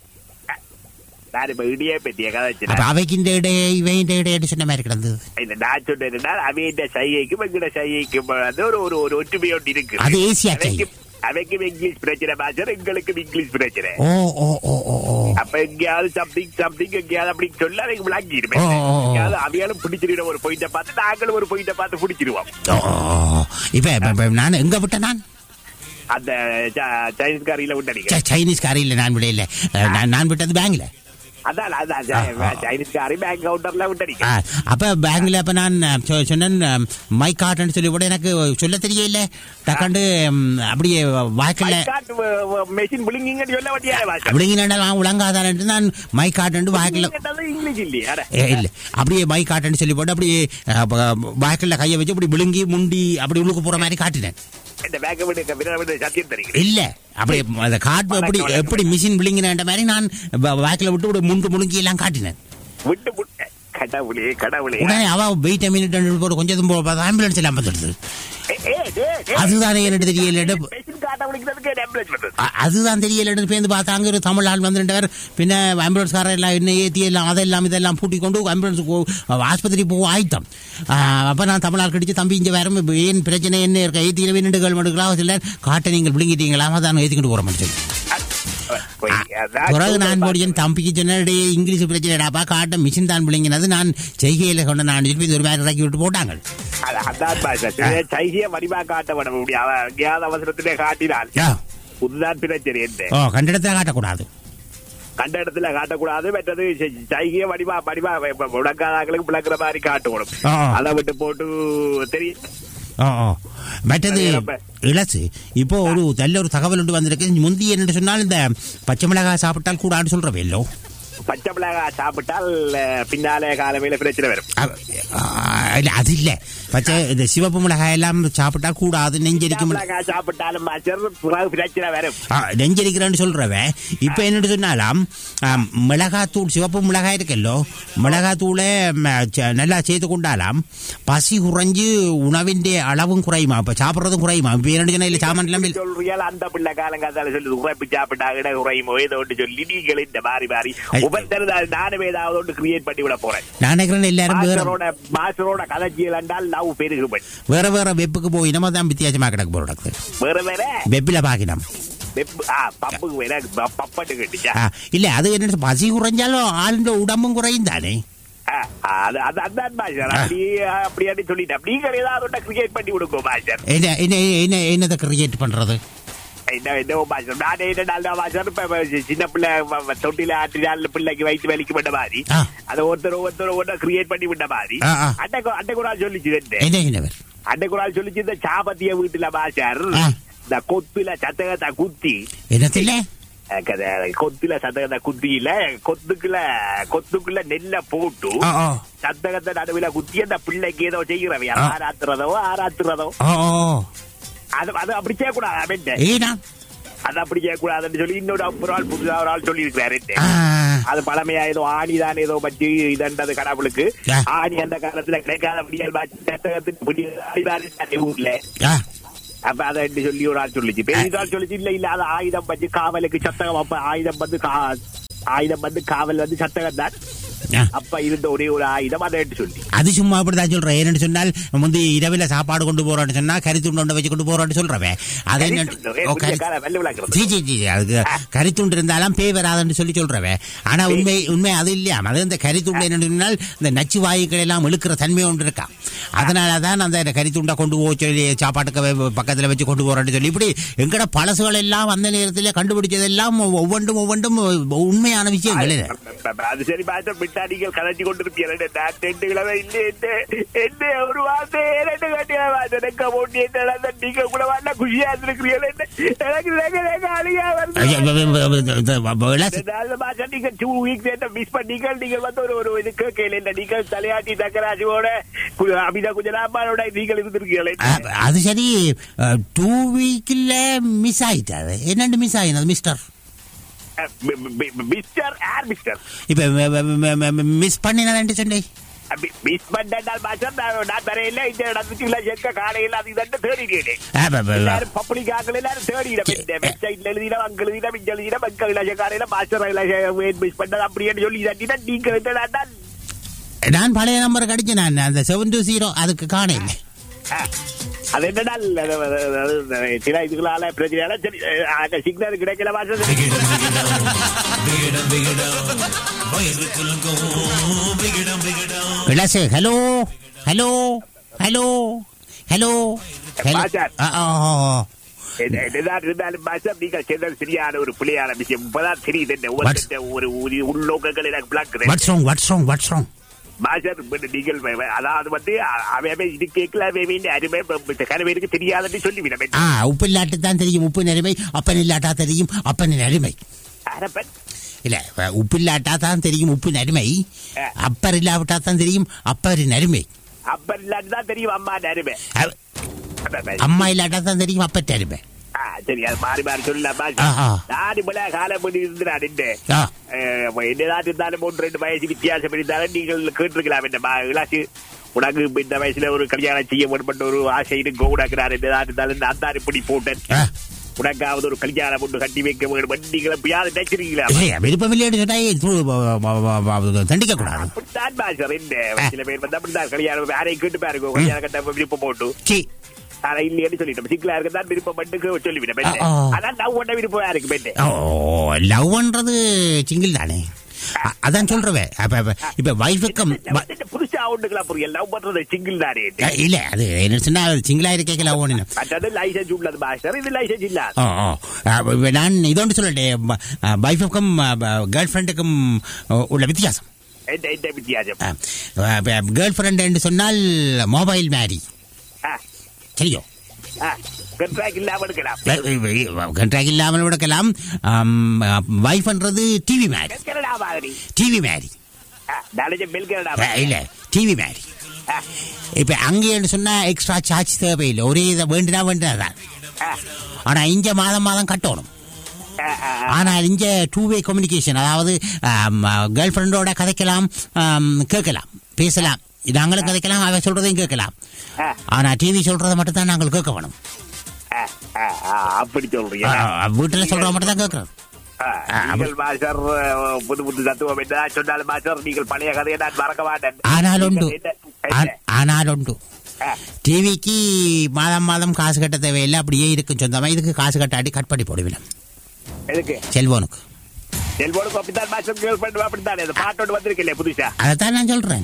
Speaker 2: நான் இப்ப இடையே பற்றிய கதை
Speaker 1: அப்ப
Speaker 2: வச்சுட்டேன்.
Speaker 1: அவைக்கு இந்த இடைய இவன் இந்த இடையன்னு சொன்ன மாதிரி கிடந்தது
Speaker 2: இந்த நான் சொன்னேன்னா அவையின் சைகைக்கும் எங்கட சைகைக்கும் வந்து ஒரு ஒரு ஒரு ஒற்றுமையோடு இருக்கு
Speaker 1: அது ஏசியா சை.
Speaker 2: அவைக்கும் அவைக்கும் இங்கிலீஷ் பிரச்சனை பாசர் எங்களுக்கும் இங்கிலீஷ் பிரச்சனை
Speaker 1: ஓ ஓ ஓ ஓ ஓ
Speaker 2: அப்ப எங்கேயாவது சம்திங் சம்திங் எங்கேயாவது அப்படி சொல்ல அவங்க
Speaker 1: ஓ,
Speaker 2: விளங்கிருப்பேன்
Speaker 1: ஓ, ஓ.
Speaker 2: எங்கேயாவது அவையாலும் பிடிச்சிருவோம் ஒரு பாயிண்ட பார்த்து நாங்களும் ஒரு பாயிண்ட பார்த்து பிடிச்சிருவோம்
Speaker 1: ஓ, ஓ. இப்ப இப்ப- இப்ப நான் எங்க விட்ட நான்
Speaker 2: அந்த ச- சைனீஸ் காரியில விட்டடிக்க
Speaker 1: ச- சைனீஸ் காரில் நான் விடையில நான் நான் விட்டது பேங்க்ல
Speaker 2: அதான் அதான் ச- சைனீஸ் காரி பேங்க் கவுண்டர்ல விட்டடிக்க
Speaker 1: ஆ, அப்ப பேங்க்ல அப்ப நான் அஹ், சொ- சொன்னேன் அஹ், மை கார்டுன்னு சொல்லி கூட எனக்கு சொல்ல தெரியல டக்காண்டு ம், அப்படியே வாய்க்கல
Speaker 2: மெஷின் பிளிங்கிங் சொல்ல வட்டியா பாஷா
Speaker 1: அப்படிங்க நான் உலங்காதான்ட்டு நான் மை கார்டு வாய்க்கல
Speaker 2: இங்கிலீஷ் இல்லையா அட.
Speaker 1: ஏ, இல்ல அப்படியே மை காட்டுன்னு சொல்லி போட்டு அப்படியே வாய்க்கல்ல கையை வச்சு அப்படி விழுங்கி முண்டி அப்படி உள்ளுக்கு போற மாதிரி காட்டினேன்
Speaker 2: இந்த பேக்க விட்டு விட விட சத்தியம் தெரியும்
Speaker 1: இல்ல அப்படியே அந்த காட்டு எப்படி எப்படி மிஷின் விழுங்கின மாதிரி நான் வாய்க்கல விட்டு இப்படி முண்டு முழுங்கி எல்லாம் காட்டினேன்
Speaker 2: விட்டு விட்டு கடவுளே கடவுளே
Speaker 1: உடனே அவ வெயிட் மினிட் போட்டு கொஞ்சம் போது ஆம்புலன்ஸ் எல்லாம் வந்துடுது
Speaker 2: ஏய், ஏய், ஏய், ஏய்.
Speaker 1: அதுதானே எனக்கு தெரியல
Speaker 2: மெஷின் காட்ட விളിക്കുന്നதுக்கு ambulance வந்தது.
Speaker 1: அ- அதுதான் தெரியல பேருந்து பார்த்தாங்க ஒரு தமிழ் ஆள் வந்துட்டார் பின்ன ஆம்புலன்ஸ்காரர் எல்லாம் என்ன ஏற்றி எல்லாம் அதெல்லாம் இதெல்லாம் பூட்டி கொண்டு ஆம்புலன்ஸ் ஆஸ்பத்திரி போக ஆயிட்டோம் அப்போ நான் தமிழ் ஆள் கடிச்சு தம்பி இங்கே வேற ஏன் பிரச்சனை என்ன இருக்க ஏற்றி வேணுண்டு கவர்மெண்ட்டுக்கெல்லாம் இல்லை காட்டை நீங்கள் விழுங்கிட்டீங்களா அதான் ஏற்றிக்கிட்டு போகிற முடிச்சது
Speaker 2: போய், அதான்
Speaker 1: பிறகு நான்
Speaker 2: சொல்றேன்
Speaker 1: போடியன் தம்பிக்கு சொன்னே இங்கிலீஷ் பிரச்சனைடாப்பா காட்ட மிஷின் தான் பிள்ளைங்கினது நான் செய்கையில் கொண்டு நான் சொல்லி ஒரு வேறு இறக்கி விட்டு போட்டாங்க
Speaker 2: அது- அதான் பாஷா. சில சைகையை வடிவா காட்ட வேணும். இப்படி அவன் எங்கேயாவது அவசரத்திலே காட்டினால்
Speaker 1: ஆ.
Speaker 2: புதுதான் பிரச்சனை என்ன
Speaker 1: ஓ கண்ட இடத்துல காட்டக்கூடாது
Speaker 2: கண்ட இடத்துல காட்டக்கூடாது மற்றது ச- சைகையை வடிவா வடிவா இப்ப முடக்காதாக்களுக்கு விளக்குற மாதிரி காட்டணும்
Speaker 1: ஆ.
Speaker 2: அதை விட்டு போட்டு தெரியும்
Speaker 1: ஓ ஓ மற்றது
Speaker 2: அது ரொம்ப-
Speaker 1: இளசு இப்போ ஒரு நல்ல ஒரு தகவல் ஒன்று வந்திருக்கு முந்தி என்ன சொன்னால் இந்த பச்சை மிளகாய் சாப்பிட்டால் கூடான்னு சொல்றவே இல்லோ
Speaker 2: பச்சை மிளகாய் சாப்பிட்டால் அஹ், பின்னாலே காலமையில பிரச்சனை வரும்
Speaker 1: அ- ஆ, இல்ல அது இல்ல பச்சை இந்த சிவப்பு மிளகாய் எல்லாம் சாப்பிட்டா கூடாது நெஞ்சரிக்கும்
Speaker 2: மிளகாய் சாப்பிட்டாலும் மாச்சர் பிறகு பிரச்சனை வரும்
Speaker 1: ஆ, நெஞ்சரிக்கிறேன்னு சொல்றவன் இப்ப என்னன்னு சொன்னாலாம் ஆம், மிளகாத்தூள் சிவப்பு மிளகாய் இருக்கல்லோ மிளகாத்தூளை ம, ச- நல்லா சேர்த்து கொண்டாலாம் பசி குறைஞ்சு உணவின் அளவும் குறையுமா இப்ப சாப்பிடுறதும் குறையுமா இப்ப என்ன சொன்னா இல்ல சாமான் எல்லாம் இல்ல.
Speaker 2: சொல்றீங்க அந்த பிள்ளை காலங்காத்தால சொல்லி உரைப்பு சாப்பிட்டா இட உரையுமோ ஏதோ ஒன்று சொல்லி நீங்கள் இந்த மாறி மாறி
Speaker 1: ஐ-
Speaker 2: ஒவ்வொருத்தரும் நானும் ஏதாவது ஒன்று கிரியேட் பண்ணி விட போறேன்
Speaker 1: நான் நினைக்கிறேன் எல்லாரும் வேற
Speaker 2: மாஸ்டரோட மாஸ்டரோட கதைச்சியல் என்றால் லவ் பெருகுபட்
Speaker 1: வேற வேற வெப்புக்கு போய் நம்ம தான் வித்தியாசமா கிடக்கு போறது
Speaker 2: வேற வேற
Speaker 1: வெப்பில பாக்கினோம்
Speaker 2: வெப்- ஆ, பப்புக்கு வேற ப- பப்பட்டு கட்டிச்சா
Speaker 1: ஆ, இல்ல அது என்ன பசி குறைஞ்சாலும் ஆளுன்ற உடம்பும் குறையும் தானே
Speaker 2: ஆ, அது அது அதான் மாஸ்டர் அப்படி அப்படியாடி சொல்லிட்டேன் நீங்கள் ஏதாவது ஒன்றை கிரியேட் பண்ணி விடுங்க மாஸ்டர்
Speaker 1: என்ன என்ன என்ன என்னத்தை கிரியேட் பண்றது
Speaker 2: என்ன என்ன மாஸ்டர் நான் என்ன நாள் மாஸ்டர் இப்ப இப்ப சின்ன பிள்ளை வ- வ- தொட்டில ஆட்டினால் பிள்ளைக்கு வயிற்று வலிக்கு விட்ட மாதிரி
Speaker 1: ஆ.
Speaker 2: அதை ஒருத்தர் ஒருத்தர் ஒன்றை கிரியேட் பண்ணி விட்ட மாதிரி
Speaker 1: ஆ, ஆ.
Speaker 2: அட்டை அட்டை கூட சொல்லிச்சு என்ன
Speaker 1: என்ன என்னவர்
Speaker 2: அட்டை கூட சொல்லிச்சு இந்த சாபத்திய வீட்டுல மாஸ்டர்
Speaker 1: ஆ.
Speaker 2: இந்த கொத்துல சத்தகத்தை குத்தி
Speaker 1: என்னத்தில்ல
Speaker 2: அஹ் கத- கொத்துல சத்தகத்தை குத்தியில கொத்துக்குள்ள கொத்துக்குள்ள நெல்ல போட்டு
Speaker 1: ஓ ஓ
Speaker 2: சத்தகத்தை நடுவுல குத்தி அந்த பிள்ளைக்கு ஏதோ செய்கிறவை
Speaker 1: ஆ.
Speaker 2: ஆராத்துறதோ ஆராத்துறதோ
Speaker 1: ஓ ஓ
Speaker 2: அது அது அப்படி செய்யக்கூடாது அவன்
Speaker 1: ஏனா
Speaker 2: அது அப்படி செய்யக்கூடாதுன்னு சொல்லி இன்னொரு ஒரு ஆள் புதுசா ஒரு ஆள் சொல்லி இருக்கிறாரு
Speaker 1: ஆ,
Speaker 2: அது பழமையா ஏதோ ஆணி தான் ஏதோ பற்றி இதன்றது கடவுளுக்கு
Speaker 1: ஆ.
Speaker 2: ஆணி அந்த காலத்துல கிடைக்காத முடியல் சட்டகத்துக்கு ஊர்ல
Speaker 1: ஆ,
Speaker 2: அப்ப அதை எப்படி சொல்லி ஒரு ஆள் சொல்லிச்சு பெரிய ஆள் சொல்லிச்சு இல்ல இல்ல அது ஆயுதம் வச்சு காவலுக்கு சத்தகம் அப்ப ஆயுதம் வந்து கா- ஆயுதம் வந்து காவல் வந்து சத்தகம் தான்
Speaker 1: ஆ.
Speaker 2: அப்ப இருந்த ஒரே ஒரு ஆயுதம் அதை எடுத்து சொல்லி
Speaker 1: அது சும்மா அப்படிதான் சொல்றேன் ஏன்னு சொன்னால் முந்தி இரவில சாப்பாடு கொண்டு போறோம்னு சொன்னா கறித்துண்டு வச்சு கொண்டு போறோம்னு சொல்றவன் அதை என்ன- ஓ, கறி-
Speaker 2: வெள்ள விளக்குறது
Speaker 1: ஜி ஜி ஜி அதுக்கு கரித்துண்டு இருந்தாலும் பேய் வராதுன்னு சொல்லி சொல்றவன் ஆனா உண்மை உண்மை அது இல்லையா அது இந்த கரித்துண்டு என்னன்னு சொன்னால் இந்த நச்சு வாயுக்கள் எல்லாம் இழுக்கிற தன்மை ஒன்று இருக்கா அதனால தான் அந்த கரித்துண்டை கொண்டு போக சொல்லி சாப்பாட்டுக்கு வே- பக்கத்துல வச்சு கொண்டு போறேன்னு சொல்லி இப்படி எங்கட பழசுகள் எல்லாம் அந்த நேரத்தில் கண்டுபிடிச்சதெல்லாம் ஒவ்வொன்றும் ஒவ்வொன்றும் உண்மையான விஷயங்கள் இது.
Speaker 2: அது சரி பார்த்து பிட்டாடிகள் கதைச்சு கொண்டிருப்பீங்க நான் ரெண்டு கிழமை இல்லை என்ன என்ன ஒரு வார்த்தை ரெண்டு கட்டியா எனக்கு போட்டி என்ன நீங்க கூட வரல குஷியா இருந்திருக்கிறீர்கள் என்ன எனக்கு எனக்கு எனக்கு அழுகா
Speaker 1: ஐயா,
Speaker 2: வருது
Speaker 1: வ- வ- வ- இந்த வ- வ- விளாச-
Speaker 2: ரெண்டாவது மாசம் நீங்க டூ வீக்ஸ் என்ன மிஸ் பண்ணீங்க நீங்கள் வந்து ஒரு ஒரு இது கேட்கல இல்ல நீங்கள் தலையாட்டி தக்கராஜுவோட கு- அபிதா குஜராபாலோட நீங்கள் இருந்திருக்கீங்களே
Speaker 1: அ- அது சரி டூ வீக்கில் மிஸ் ஆயிட்டாரு என்னண்டு மிஸ் ஆயினது மிஸ்டர்
Speaker 2: மிஸ்டர் ஏர் மிஸ்டர்
Speaker 1: இப்ப மிஸ் பண்ணினதான்ட்டு சொன்னே
Speaker 2: மிஸ் பண்ணால் மாஸ்டர் நான் நான் வரையில இந்த இடத்துக்கு இல்ல எங்க காலையில் அது இதண்டு தேடிட்டேன்
Speaker 1: ஆ, ப- ப-
Speaker 2: எல்லாரும் பப்ளிக் ஆக்கள் எல்லாரும் தேடிடும் இந்த வெப்சைட்ல எழுதிடும் அங்க எழுதிடும் இங்க எழுதிடும் அங்க இலட்ச காலையில மாஸ்டர் மிஸ் பண்ணது அப்படின்னு சொல்லி தட்டினா நீங்க என்னடா
Speaker 1: நான் பழைய நம்பர் கடிச்சு நான் அந்த செவன் டூ ஜீரோ அதுக்கு காண இல்லை
Speaker 2: அது என்னடா அது- அது- அது- சில இதுகளால பிரச்சனையால சரி அந்த சிக்னல் கிடைக்கல மாஸ்டர்
Speaker 1: விளாசு hello hello hello hello hello
Speaker 2: பாச்சார்.
Speaker 1: ஆ, ஆ, ஆ, ஆ.
Speaker 2: என்ன- என்னதான் இருந்தாலும் மாஸ்டர் நீங்கள் செய்தது சரியான ஒரு பிள்ளையான விஷயம் இப்பதான் தெரியுது என்ன ஒவ்வொருத்தட்ட ஒரு ஒரு உள்நோக்கங்கள் எனக்கு பிளாக்குறேன்
Speaker 1: what's wrong what's wrong what's wrong
Speaker 2: master இப்ப நீங்கள் வ- வ- அதாவது வந்து அ- அவன் அவன் இது கேட்கல அவன் அவன் அருமை கனவேருக்கு தெரியாதுன்னு சொல்லிவிடும்
Speaker 1: ஆ உப்பு இல்லாட்டு தான் தெரியும் உப்பு நெருமை அப்பன் இல்லாட்டா தெரியும் அப்பனின் அருமை
Speaker 2: அரப்பன்
Speaker 1: இல்ல உப்பு இல்லாட்டா தான் தெரியும் உப்பு அருமை
Speaker 2: ஆ.
Speaker 1: அப்பர் இல்லாவிட்டா தான் தெரியும் அப்பரின் அருமை
Speaker 2: அப்பன் இல்லாட்டி தான் தெரியும் அம்மா அருமை
Speaker 1: அ- அம்மா இல்லாட்டா தான் தெரியும் அப்பற்ற அருமை
Speaker 2: ஆ, சரி அது மாறி மாறி சொல்லலாம்
Speaker 1: ஆஹா.
Speaker 2: நான் இப்ப காலம் பண்ணி இருந்தான் நின்று
Speaker 1: ஆ
Speaker 2: என்னதான் இருந்தாலும் ஒன்று ரெண்டு வயசு வித்தியாசம் இருந்தாலும் நீங்கள் கேட்டிருக்கலாம் இந்த மா- இளாச்சு உனக்கு இப்ப இந்த வயசுல ஒரு கல்யாணம் செய்ய வேண்டுமென்ற ஒரு ஆசை இருக்கும் உனக்கு நான் என்னதான் இருந்தாலும் நான் தான் இப்படி போட்டேன்
Speaker 1: ஆ.
Speaker 2: உனக்காவது ஒரு கல்யாணம் ஒன்று கட்டி வைக்க வேண்டும் நீங்கள் எப்பயாவது நினைச்சிருக்கீங்களா
Speaker 1: ஏய், விருப்பம் இல்லைன்னு சொன்னா ஏன் து- வ- வ- வ- வ- தண்டிக்க கூடாது
Speaker 2: அப்படித்தான் பாசர் என்ன சில பேர் வந்து அப்படித்தான் கல்யாணம் யாரையும் கேட்டு பாருங்க கல்யாணம் கட்ட விருப்பம் போட்டு
Speaker 1: சீ
Speaker 2: ஆனா இல்லைன்னு சொல்லிட்டோம் சிக்கலா இருக்கதான் விருப்பம் மட்டுக்கு சொல்லிவிட்டேன் பெண்ணே.
Speaker 1: ஆ, ஆ.
Speaker 2: அதான் நான் உன்ன விருப்பம் யாருக்கு பெண்ணே
Speaker 1: ஓ லவ்ன்றது சிங்கிள் தானே அ- அதான் சொல்றவே அப்ப அப்ப இப்ப வைஃபுக்கு
Speaker 2: புதுசா ஒண்ணுக்கலாம் புரியல லவ் பண்றது சிங்கிள் தானே
Speaker 1: இல்ல அது என்ன சொன்னா சிங்கிளா இருக்கே லவ் ஒண்ணு
Speaker 2: மற்றது லைசன்ஸ் உள்ளது பாஸ்டர் இது லைசன்ஸ் இல்ல
Speaker 1: ஓ ஓ அப்ப இப்ப நான் இதோண்டு சொல்லட்டேன் வைஃபுக்கும் கேர்ள் ஃப்ரெண்டுக்கும் உள்ள வித்தியாசம்
Speaker 2: எந்த எந்த வித்தியாசம்
Speaker 1: கேர்ள் ஃப்ரெண்ட் என்று சொன்னால் மொபைல் மேரி சரியோ
Speaker 2: கண்ட்ராக்ட் இல்லாம எடுக்கலாம்
Speaker 1: கண்ட்ராக்ட் இல்லாமல் விடக்கலாம் வைஃப்ன்றது டிவி மேரி
Speaker 2: கனடா மாதிரி
Speaker 1: டிவி மேரி
Speaker 2: நாளைக்கு பெல் கனடா
Speaker 1: இல்ல டிவி மேரி இப்ப அங்கேன்னு சொன்னா எக்ஸ்ட்ரா சார்ஜ் தேவையில்லை ஒரே இதை வேண்டுனா வேண்டுனா ஆனா இங்க மாதம் மாதம் கட்டணும் ஆனால் இங்க டூ வே கம்யூனிகேஷன் அதாவது கேர்ள் ஃப்ரெண்டோட கதைக்கலாம் ஆம், கேட்கலாம் பேசலாம் நாங்களும் கதைக்கலாம் அவ சொல்றதையும் கேட்கலாம் ஆனா டிவி சொல்றதை மட்டும் தான் நாங்கள் கேட்க வேணும்
Speaker 2: அப்படி சொல்றீங்க
Speaker 1: ஆ, வீட்டுல சொல்றத மட்டும் தான் கேட்கறோம்
Speaker 2: நீங்கள் மாஸ்டர் புது புது தத்துவம் என்ன சொன்னாலும் மாஸ்டர் நீங்கள் பழைய கதையை நான் மறக்க மாட்டேன்
Speaker 1: ஆனால் உண்டு
Speaker 2: என்ன-
Speaker 1: ஆ-
Speaker 2: என்ன?
Speaker 1: ஆனால் உண்டு
Speaker 2: ஆ,
Speaker 1: டிவிக்கு மாதம் மாதம் காசு கட்ட தேவையில்லை அப்படியே இருக்கும் சொந்தமா இதுக்கு காசு கட்டாட்டி கட் பண்ணி போடுவிடும்
Speaker 2: எதுக்கு
Speaker 1: செல்போனுக்கு
Speaker 2: செல்போனுக்கு அப்படித்தான் மாஸ்டர் கேர்ள் ஃப்ரெண்ட் அப்படித்தான் அந்த பாட்டோடு வந்திருக்கில்ல புதுசா
Speaker 1: அதைத்தான் நான் சொல்றேன்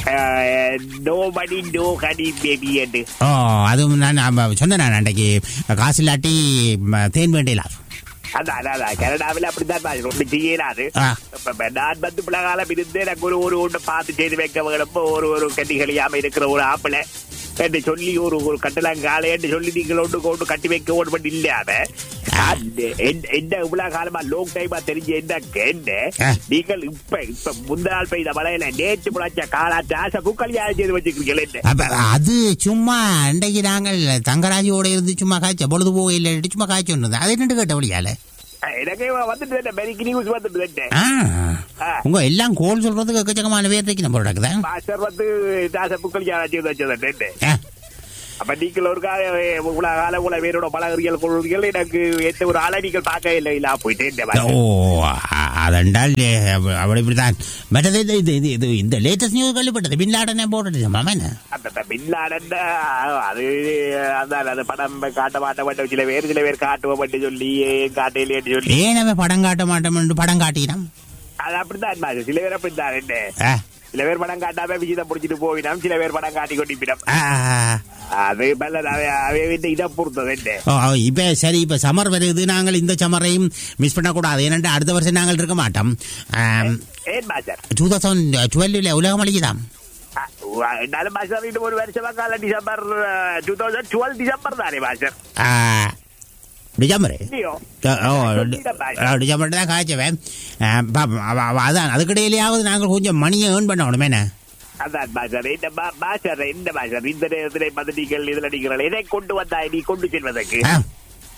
Speaker 2: no money no honey baby என்று
Speaker 1: ஓ அதுவும் நான் ஆமா, சொன்னேன் நான் அன்றைக்கு காசு இல்லாட்டி ம, தேன் வேண்டியலாம்
Speaker 2: அதான் அதான், அதான் கனடாவில் அப்படித்தான் மாஸ்டர் ஒன்று செய்யலாது
Speaker 1: ஆ.
Speaker 2: இப்ப இப்ப நான் வந்து பிள்ளைகாலம் இருந்து எனக்கு ஒரு ஒரு ஒன்று பார்த்து செய்து வைக்க வேணும் ஒரு ஒரு கட்டிகளியாம இருக்கிற ஒரு ஆப்பிள என்று சொல்லி ஒரு ஒரு கட்டலாங்காலை என்று சொல்லி நீங்கள் ஒன்று கொண்டு கட்டி வைக்க ஒன்று இல்லாம நான் எந்த- எந்த இவ்வளவு காலமா லோங் டைமா தெரிஞ்ச என்ன என்ன
Speaker 1: ஆ.
Speaker 2: நீங்கள் இப்ப இப்ப முந்த நாள் பெய்த மழையில நேற்று முளைச்ச காலாற்று ஆசை கல்யாணம் செய்து வச்சுக்கிறீங்களே என்ன?
Speaker 1: அப்ப அது சும்மா அன்றைக்கு நாங்கள் தங்கராஜோட இருந்து சும்மா காய்ச்ச பொழுது போகையில் சும்மா காய்ச்சி இருந்தது அதை நின்று கேட்ட வழியால
Speaker 2: எனக்கு வந்துட்டு என்ன மெரிக்கு நியூஸ் வந்துட்டு என்ன
Speaker 1: ஆ
Speaker 2: ஆ.
Speaker 1: உங்க எல்லாம் கோல் சொல்றதுக்கு எக்கச்சக்கமான பேர் இருக்கு நம்ம நடக்குதா
Speaker 2: மாஸ்டர் வந்து தாச கல்யாணம் செய்து வச்சது என்ன
Speaker 1: ஆ.
Speaker 2: அப்ப நீங்கள் ஒரு கால உலக கால உலக பேரோட பழகிறீர்கள் கொள்வீர்கள் எனக்கு எந்த ஒரு ஆளை நீங்கள் பார்க்க இல்லை இல்ல போயிட்டே இந்த
Speaker 1: ஓ அ- அதென்றால் அவள் இப்படிதான் மற்றது இது இது இது இது இந்த லேட்டஸ்ட் நியூஸ் கேள்விப்பட்டது பின்லாடனே போட்டுட்டு மாமா என்ன
Speaker 2: அந்த பின்னாடன் அது அதான் அது படம் காட்ட மாட்ட மாட்டோம் சில பேர் சில பேர் காட்டுவோம் மட்டும் சொல்லி காட்டையிலேன்னு சொல்லி
Speaker 1: ஏன் அவன் படம் காட்ட மாட்டோம் படம் காட்டினான்
Speaker 2: அது அப்படித்தான் மாசு. சில பேர் அப்படித்தான் என்ன
Speaker 1: ஆ,
Speaker 2: சில பேர் படம் காட்டாம விஜயத்தை பிடிச்சிட்டு போவினோம் சில பேர் படம் காட்டி கொண்டிப்பிடும்
Speaker 1: ஆ, ஆ.
Speaker 2: அது பல்ல அவை வந்து இதை பொறுத்தது என்ன
Speaker 1: ஓ ஓ, இப்ப சரி இப்ப சம்மர் வருது நாங்கள் இந்த சம்மரையும் மிஸ் பண்ணக்கூடாது ஏனென்றால் அடுத்த வருஷம் நாங்கள் இருக்க மாட்டோம்
Speaker 2: ஏன் மாஸ்டர்
Speaker 1: டூ தௌசண்ட் டுவெல்ல உலகம் அழிக்குதாம்
Speaker 2: என்னாலும் மாஸ்டர் இன்னும் ஒரு வருஷமா கால December two thousand twelve December தானே மாஸ்டர்
Speaker 1: ஆ, டிசம்பர்
Speaker 2: இல்லையோ
Speaker 1: ஓ ஓ, டிசம்பர் தான் காய்ச்சவன் பாப்போம் அவ- அவ- அதான் அதுக்கிடையிலேயாவது நாங்கள் கொஞ்சம் மணியை ஏர்ன் பண்ணணும் என்ன
Speaker 2: அதான் மாஸ்டர் இந்த மா- மாஸ்டர் இந்த மாஸ்டர் இந்த நேரத்தில் வந்து நீங்கள் இதுல நீங்கள் எதை கொண்டு வந்தாய் நீ கொண்டு செல்வதற்கு
Speaker 1: ஆ,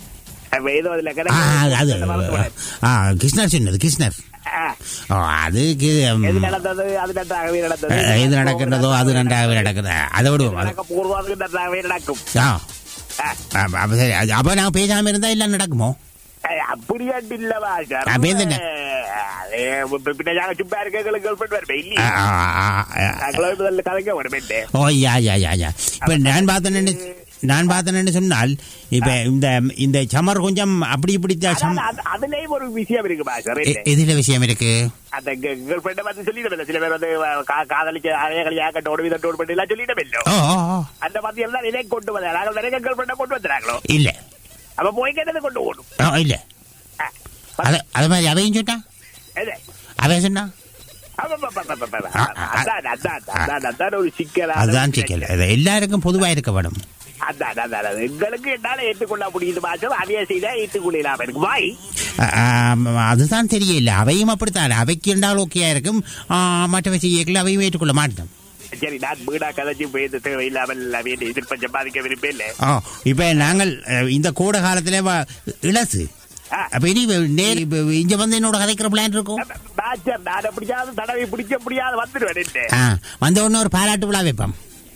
Speaker 2: அப்ப ஏதோ அதுல
Speaker 1: ஆ,
Speaker 2: கிடக்கு
Speaker 1: அது
Speaker 2: மறந்து போனேன்.
Speaker 1: ஆ கிருஷ்ணர் சொன்னது கிருஷ்ணர்
Speaker 2: ஆ,
Speaker 1: ஓ அதுக்கு ம்,
Speaker 2: எது நடந்தது அது நன்றாகவே நடந்தது
Speaker 1: அஹ், எது நடக்கின்றதோ அது நன்றாகவே நடக்குது அதை விடுவோம் அது
Speaker 2: நடக்க போறதோ அது நன்றாகவே நடக்கும்
Speaker 1: ஆ
Speaker 2: ஆ,
Speaker 1: அப்ப அப்ப சரி அது- அப்ப நான் பேசாம இருந்தா எல்லாம் நடக்குமோ
Speaker 2: ஏய், அப்படியாண்டு இல்லவா சார்
Speaker 1: அப்ப எது என்ன?
Speaker 2: அதே, இப்ப பின்ன நாங்க சும்மா இருக்க எங்களுக்கு girlfriend வருமே,
Speaker 1: ஆ,
Speaker 2: இல்லையா?
Speaker 1: ஆ, ஆ, ஆ.
Speaker 2: நாங்களும் முதல்ல கதைக்க வருமே.
Speaker 1: ஓ யா யா யா யா இப்ப நான் பார்த்தேன்னு நான் பார்த்தேன்னு சொன்னால் இப்ப இந்த இந்த சமர் கொஞ்சம் அப்படி இப்படி தான் சம்
Speaker 2: அதான் அது- அதுலயும் ஒரு விஷயம் இருக்கு பாசர்
Speaker 1: எ- எதுல விஷயம் இருக்கு
Speaker 2: அந்த கேர்ள் ஃபிரெண்ட் வந்து சொல்லிடுமில்ல சில பேர் வந்து கா- காதலிச்சு அதே கல்யாணம் விதட்டோடு பண்ணி எல்லாம் சொல்லிடுமில்லோ
Speaker 1: ஓ ஓ ஓ.
Speaker 2: அந்த மாதிரி எல்லாம் நிலை கொண்டு வந்தாங்க நாங்கள் நிறைய கேர்ள் ஃபிரெண்டை கொண்டு வந்தாங்களோ
Speaker 1: இல்ல
Speaker 2: அப்ப போய் கேட்டது கொண்டு ஓடும்
Speaker 1: ஓ, இல்ல
Speaker 2: ஆ,
Speaker 1: அது அது மாதிரி அவையும் சொன்னா
Speaker 2: எது?
Speaker 1: அவன் சொன்னா
Speaker 2: அப்ப, அப்ப, அப்ப, அப்ப, அப்ப,
Speaker 1: ஆ, ஆ,
Speaker 2: அதான், அதான், அதான், அதான் ஒரு சிக்கல்
Speaker 1: அதுதான் சிக்கல் அது எல்லாருக்கும் பொதுவா இருக்க வேணும்
Speaker 2: அதான் அதான் அதான். எங்களுக்கு என்னால ஏற்றுக்கொள்ள முடியுது மாற்றம் அவைய செய்தா ஏற்றுக்கொள்ளலாம் எனக்கு வாய்
Speaker 1: அ- ஆம், அதுதான் தெரியல அவையும் அப்படித்தான் அவைக்கு என்றால் ஓகேயா இருக்கும் ஆ, மற்றவை செய்யல அவையும் ஏற்றுக்கொள்ள மாட்டோம்
Speaker 2: சரி நான் வீடா கதைச்சு போய் இந்த தேவையில்லாமல் அவைய எதிர்ப்ப சம்பாதிக்க விரும்பல
Speaker 1: ஓ இப்ப நாங்கள் அ, இந்த கோடை காலத்துல வ- இளசு
Speaker 2: ஆ.
Speaker 1: அப்ப இனி நேர் இப்ப இங்க வந்து என்னோட கதைக்கிற பிளான் இருக்கும்
Speaker 2: பாச்சர் நான் எப்படியாவது தடவை பிடிக்க முடியாது வந்துடுவேன்
Speaker 1: ஆ, வந்த உடனே ஒரு பாராட்டு விழா வைப்போம்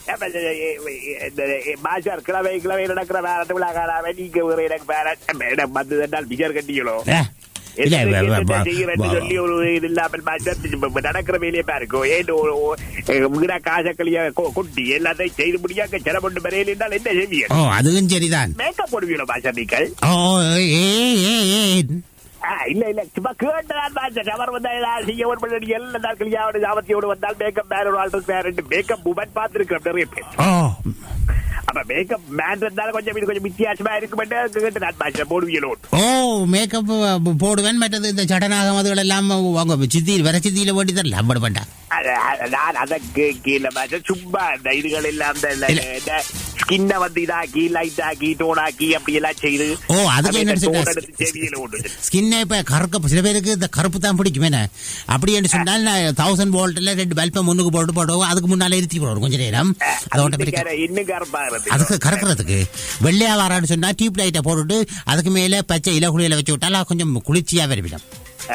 Speaker 2: பாஷார் கிழமை கிழமை நடக்கிற பேரட்டு விழா காணாம நீங்க ஒரு எனக்கு பேரட் மேடம் வந்து தந்தால் பிஜர் கட்டிங்களோ
Speaker 1: ஆ, இல்ல வ- வ- வ-
Speaker 2: செய்யறேன்னு சொல்லி ஒரு இது இல்லாமல் பாஷார் நடக்கிற வேலையே பாருக்கோ ஏன் வீடா காசக்களிய கொட்டி எல்லாத்தையும் செய்து முடியாக்க சிரமண்டு வரையில் என்றால் என்ன செய்வீங்க
Speaker 1: ஓ அதுவும் சரிதான்
Speaker 2: மேக்கப் போடுவீங்களோ பாஷா நீங்கள்
Speaker 1: ஓ ஏ ஏ ஏ
Speaker 2: ஆ, இல்ல இல்ல சும்மா கேட்டுதான் பார்த்தேன் அவர் வந்து ஏதாவது செய்ய ஒரு பண்ணி எல்லா நாள் கல்யாணம் ஜாபத்தியோடு வந்தால் மேக்கப் மேன் ஒரு ஆள் பேரண்ட் மேக்கப் உமன் பார்த்துருக்கிறோம் நிறைய பேர்
Speaker 1: ஓ
Speaker 2: அப்ப மேக்கப் மேன் இருந்தாலும் கொஞ்சம் இது கொஞ்சம் வித்தியாசமா இருக்கும் கேட்டு நான் பாஷா போடுவீங்களோ
Speaker 1: ஓ மேக்கப் போடுவேன் மற்றது இந்த சடனாகம் அதுகள் எல்லாம் அவங்க சித்தி வர சித்தியில ஓட்டி தரல அப்படி பண்ணா
Speaker 2: அத- அத- நான் அதை கீழே பாஷா சும்மா இந்த இதுகள் எல்லாம் இந்த ஸ்கின்னை வந்து இதாக்கி லைட் ஆக்கி டோனாக்கி அப்படி எல்லாம் செய்து
Speaker 1: ஓ, அதுக்கு என்ன
Speaker 2: அப்படியே
Speaker 1: சொல்ற?
Speaker 2: tone எடுத்து செவியில ஓட்டுது
Speaker 1: ஸ்கின்னை இப்ப கறக்க சில பேருக்கு இந்த கருப்பு தான் பிடிக்கும் என்ன அப்படி என்று சொன்னால் தௌசண்ட் வோல்ட்ல ரெண்டு பல்பை முன்னுக்கு போட்டு போடுவோம் அதுக்கு முன்னால இருத்தி போடுவோம் கொஞ்ச நேரம் அதோட பிடிக்க
Speaker 2: இன்னும் கருப்பா இருக்கு
Speaker 1: அதுக்கு கறக்கிறதுக்கு வெள்ளையா வரான்னு சொன்னா டியூப் லைட்டை போட்டுட்டு அதுக்கு மேல பச்சை இலகுலியில வச்சு விட்டால் கொஞ்சம் குளிர்ச்சியா வருவிடும்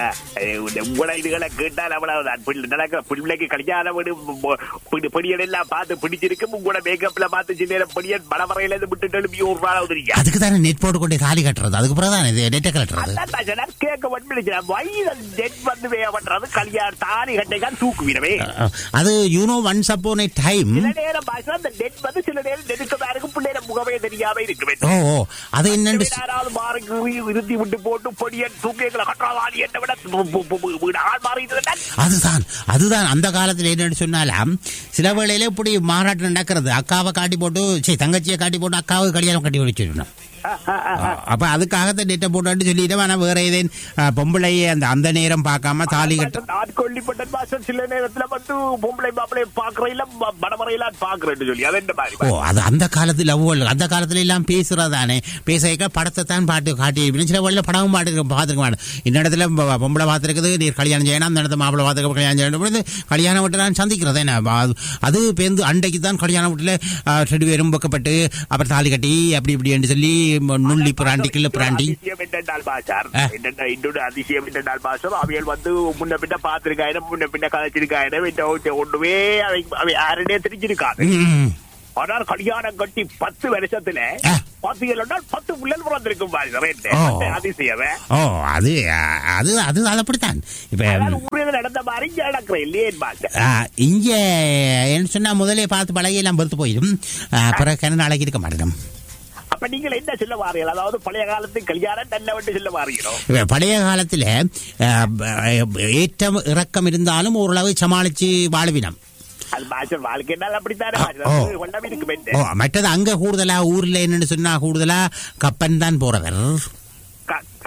Speaker 2: உங்களை இதுகளை கேட்டால் அவ்வளவுதான் பிள்ளை நடக்கிற பிள்ளைக்கு கல்யாணம் வீடு பிடியல் எல்லாம் பார்த்து பிடிச்சிருக்கு உங்களோட மேக்கப்ல பார்த்து சில நேரம் பிடியல் மலமறையில இருந்து விட்டுட்டு எழுப்பி ஒரு நாள் உதறியா
Speaker 1: அதுக்கு தானே நெட் போட்டு கொண்டு தாலி கட்டுறது அதுக்கு பிறகு தானே இது நெட்டை கட்டுறது
Speaker 2: அதான் நான் சொன்னேன், கேட்க மட்டும் வயது நெட் வந்து வே- பண்றது கல்யாணம் தாலி கட்டைக்கான் தூக்குவீரவே
Speaker 1: அது யூனோ ஒன்ஸ் அப்போன் ஏ டைம்
Speaker 2: சில நேரம் பாசா அந்த நெட் வந்து சில நேரம் நெருக்கமா இருக்கும் பிள்ளைட முகமே தெரியாம இருக்குமே
Speaker 1: ஓ ஓ அது என்னன்னு
Speaker 2: யாராவது மாறி இருத்தி விட்டு போட்டு பொடியன் தூக்கிகளை கட்டுறாதாலி என்ன விட பு- பு- பு- பு- வீடு ஆள் மாறிட்டு
Speaker 1: அதுதான் அதுதான் அந்த காலத்துல என்னன்னு சொன்னாலாம் சில வேளையில இப்படி மாநாட்டு நடக்கிறது அக்காவை காட்டி போட்டு சரி தங்கச்சியை காட்டி போட்டு அக்காவை கல்யாணம் கட்டி வச்சிடணும் அப்ப அதுக்காகத்தான் நெட்டை போட்டு சொல்லிட்டோம் ஆனா வேற ஏதேன் பொம்பளையே அந்த அந்த நேரம் பார்க்காம தாலி கட்ட
Speaker 2: ஆட்கொல்லிப்பட்ட பாசம் சில நேரத்துல வந்து பொம்பளை மாப்பிளை பாக்குறையில மடமறையில பாக்குறேன்னு சொல்லி அது என்ன மாதிரி
Speaker 1: ஓ அது அந்த காலத்து லவ் அந்த காலத்துல எல்லாம் பேசுறதானே பேச படத்தை தான் பாட்டு காட்டி இருப்பீங்க. சில வழியில படமும் பாட்டு பார்த்துருக்க மாட்டேன் இந்த இடத்துல பொ- பொம்பளை பார்த்துருக்குது நீர் கல்யாணம் செய்யணும் அந்த இடத்துல மாப்பிளை பார்த்துக்க கல்யாணம் செய்யணும் பொழுது கல்யாணம் விட்டு நான் சந்திக்கிறது என்ன அது- அது பேருந்து அண்டைக்கு தான் கல்யாணம் வீட்டில் ரெண்டு பேரும் பக்கப்பட்டு அப்புறம் தாலி கட்டி அப்படி இப்படி என்று சொல்லி ம- நுள்ளி பிராண்டி கிள்ள பிராண்டி
Speaker 2: அதிசயம் என்னென்றால் பாசார்
Speaker 1: ஆ.
Speaker 2: என்னென்ன இன்னொரு அதிசயம் என்னென்றால் பாசார் அவைகள் வந்து முன்ன பின்ன பாத்திருக்காயிரம் முன்ன பின்ன கதைச்சிருக்காயிரம் இந்த ஒன்று- ஒண்ணுமே அவை அவை யாருனே தெரிஞ்சிருக்காது
Speaker 1: ம்.
Speaker 2: ஆனால் கல்யாணம் கட்டி பத்து வருஷத்துல
Speaker 1: ஆ.
Speaker 2: பாத்தீங்கன்னா பத்து பிள்ளைகள் பிறந்திருக்கும் பாருங்க ரெண்டு.
Speaker 1: ஓ.
Speaker 2: அந்த அதிசயமே
Speaker 1: ஓ அது அது அது அது அப்படித்தான் இப்ப
Speaker 2: அதாவது ஊரில் நடந்த மாதிரி இங்க நடக்கிற இல்லையே பாச
Speaker 1: ஆ, இங்க என்ன சொன்னா முதலே பார்த்து பழகி எல்லாம் பொறுத்து போயிடும் ஆ, பிறகு கண்ணு நாளைக்கு இருக்க மாட்டேன்
Speaker 2: அப்ப நீங்கள் என்ன சொல்ல வாரீர்கள் அதாவது பழைய காலத்து கல்யாணம் நல்ல வந்து சொல்ல வாரீங்களோ
Speaker 1: இப்ப பழைய காலத்துல ஆ, ப- ஏற்றம் இறக்கம் இருந்தாலும் ஓரளவு சமாளிச்சு வாழ்வினம்
Speaker 2: அது பாசர் வாழ்க்கைனால் அப்படித்தானே
Speaker 1: ஆ,
Speaker 2: பாசர்.
Speaker 1: ஓ.
Speaker 2: அது கொண்டாம இருக்கு
Speaker 1: ஓ மற்றது அங்க கூடுதலா ஊர்ல என்னன்னு சொன்னா கூடுதலா கப்பன் தான் போறவர்
Speaker 2: க-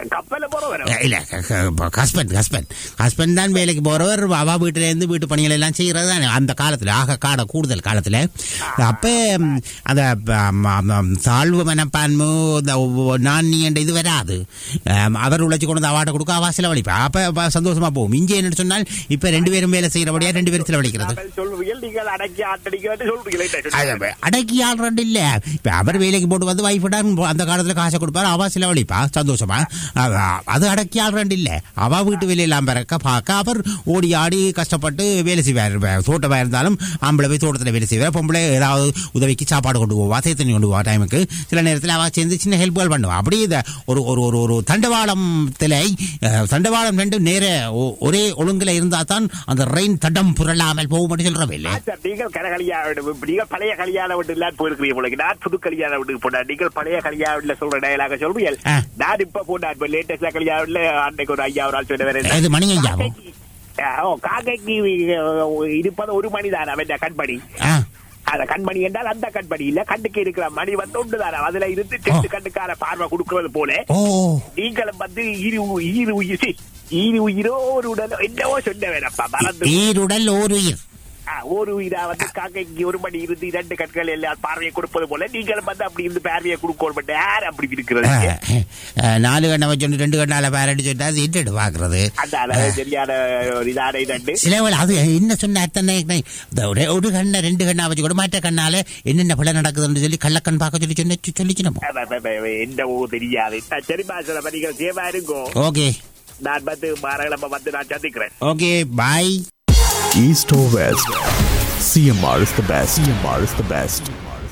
Speaker 2: கப்பல போறவரும்
Speaker 1: இல்ல ஹஸ்பண்ட் ஹஸ்பண்ட் ஹஸ்பண்ட் தான் வேலைக்கு போறவர் அவா வீட்டுல இருந்து வீட்டு பணிகள் எல்லாம் செய்யறது தான் அந்த காலத்துல ஆக காட கூடுதல் காலத்துல அப்ப ம், அந்த ம், ம், தாழ்வு மனப்பான்மை இந்த ஒ- நான் நீ என்ற இது வராது ஆம், அவர் உழைச்சு கொண்டு வந்து அவாட்ட கொடுக்க அவா செலவழிப்பா அப்ப அப்ப சந்தோஷமா போகும் இங்கே என்ன சொன்னால் இப்ப ரெண்டு பேரும் வேலை செய்யறபடியா ரெண்டு பேரும் செலவழிக்கிறது
Speaker 2: சொல்றீங்க நீங்கள் அடக்கி ஆட்டடிக்க சொல்றீங்களே
Speaker 1: அது அடக்கி ஆள்றண்டு இல்ல இப்ப அவர் வேலைக்கு போட்டு வந்து வைஃபிடம் அந்த காலத்துல காசை கொடுப்பாரு அவ செலவழிப்பா சந்தோஷமா அவ- அது அடக்கி ஆள்றண்டு இல்ல அவ வீட்டு வேலையெல்லாம் பிறக்க பார்க்க அவர் ஓடி ஆடி கஷ்டப்பட்டு வேலை செய்வார் வே- தோட்டமா இருந்தாலும் ஆம்பளை போய் தோட்டத்துல வேலை செய்வார் பொம்பளை ஏதாவது உதவிக்கு சாப்பாடு கொண்டு போவா சேத்தனி கொண்டு போவா டைமுக்கு சில நேரத்தில் அவ சேர்ந்து சின்ன ஹெல்ப்கள் பண்ணுவா அப்படியே இத ஒரு ஒரு ஒரு ஒரு தண்டவாளத்துல அஹ், தண்டவாளம் ரெண்டு நேர ஒ- ஒரே ஒழுங்குல இருந்தா தான் அந்த ரெயின் தடம் புரளாமல் போகும் சொல்றவே இல்லை
Speaker 2: ஆச்சா, நீங்கள் கரகளியா நீங்கள் பழைய கல்யாண வீட்டு எல்லாம் போயிருக்கிறீங்க உங்களுக்கு நான் புது கல்யாண வீட்டுக்கு போனேன் நீங்கள் பழைய கல்யாண வீட்டுல சொல்ற டயலாக சொல்றீங்க
Speaker 1: ஆ.
Speaker 2: நான் இப்ப போனேன் இப்ப லேட்டஸ்டா கல்யாண வீட்டுல அன்னைக்கு ஒரு ஐயா ஒரு ஆள் சொன்ன வேற
Speaker 1: இது மணி ஐயாவோ
Speaker 2: ஓ காக்கைக்கு இருப்பது ஒரு மணிதான் அவன் கண்பணி
Speaker 1: ஆ
Speaker 2: அந்த கண்மணி என்றால் அந்த கண்மணி இல்ல கண்ணுக்கு இருக்கிற மணி வந்து ஒன்றுதானே அதுல இருந்து ரெண்டு கண்ணுக்கான பார்வை கொடுக்கிறது போல
Speaker 1: ஓ
Speaker 2: நீங்களும் வந்து ஈரு உ- ஈரு உயிர் சி, ஈரு உயிரோ ஒரு உடலோ என்னவோ சொன்ன வேணப்பா மறந்து
Speaker 1: ஈருடல் ஓர் உயிர்
Speaker 2: ஆ, ஒரு உயிரா வந்து காக்கைக்கு ஒரு மணி இருந்து இரண்டு கண்கள் எல்லாம் பார்வையை கொடுப்பது போல நீங்களும் வந்து அப்படி இருந்து பார்வையை கொடுக்கணும் பட் யார் அப்படி இருக்கிறது
Speaker 1: அஹ், அஹ், நாலு கண்ணை வச்சு ரெண்டு கண்ணால பேரடி சொல்லிட்டு அது என்னடு பாக்குறது
Speaker 2: அந்த அளவு சரியான ஒரு இதான இரண்டு
Speaker 1: சிலவள் அது என்ன சொன்ன அத்தனை இந்த ஒரே ஒரு கண்ணை ரெண்டு கண்ணா வச்சு கூட மாற்ற கண்ணால என்னென்ன பிள்ளை நடக்குதுன்னு சொல்லி கள்ளக்கண் பார்க்க சொல்லி சொன்ன சொல்லிச்சு நம்ம
Speaker 2: என்னவோ தெரியாது நான் சரி பாசல நீங்கள் சேவா இருங்கோ
Speaker 1: ஓகே
Speaker 2: நான் வந்து மாரகிழமை வந்து நான் சந்திக்கிறேன்
Speaker 1: okay bye
Speaker 3: East or West, CMR is the best. CMR is the best.